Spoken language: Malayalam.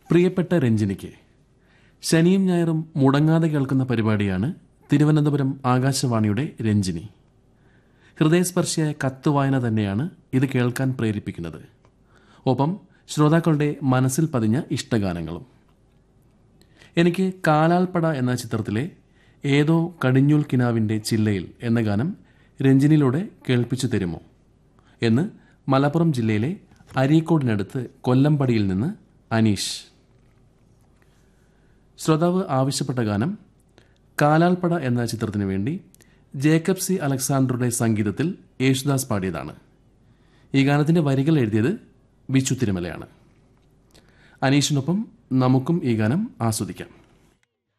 പ്രിയപ്പെട്ട രഞ്ജിനിക്ക് ശനിയും ഞായറും മുടങ്ങാതെ കേൾക്കുന്ന പരിപാടിയാണ് തിരുവനന്തപുരം ആകാശവാണിയുടെ രഞ്ജിനി ഹൃദയസ്പർശിയായ കത്ത് വായന തന്നെയാണ് ഇത് കേൾക്കാൻ പ്രേരിപ്പിക്കുന്നത് ഒപ്പം ശ്രോതാക്കളുടെ മനസ്സിൽ പതിഞ്ഞ ഇഷ്ടഗാനങ്ങളും എനിക്ക് കാലാൽപ്പട എന്ന ചിത്രത്തിലെ ഏതോ കടിഞ്ഞൂൽ കിനാവിൻ്റെ ചില്ലയിൽ എന്ന ഗാനം രഞ്ജിനിലൂടെ കേൾപ്പിച്ചു തരുമോ എന്ന് മലപ്പുറം ജില്ലയിലെ അരീക്കോടിനടുത്ത് കൊല്ലമ്പടിയിൽ നിന്ന് അനീഷ് ശ്രോതാവ് ആവശ്യപ്പെട്ട ഗാനം കാലാൽപ്പട എന്ന ചിത്രത്തിനു വേണ്ടി ജേക്കബ് സി അലക്സാണ്ടറുടെ സംഗീതത്തിൽ യേശുദാസ് പാടിയതാണ് ഈ ഗാനത്തിന്റെ വരികൾ എഴുതിയത് ബിച്ചു തിരുമലയാണ് അനീഷിനൊപ്പം നമുക്കും ഈ ഗാനം ആസ്വദിക്കാം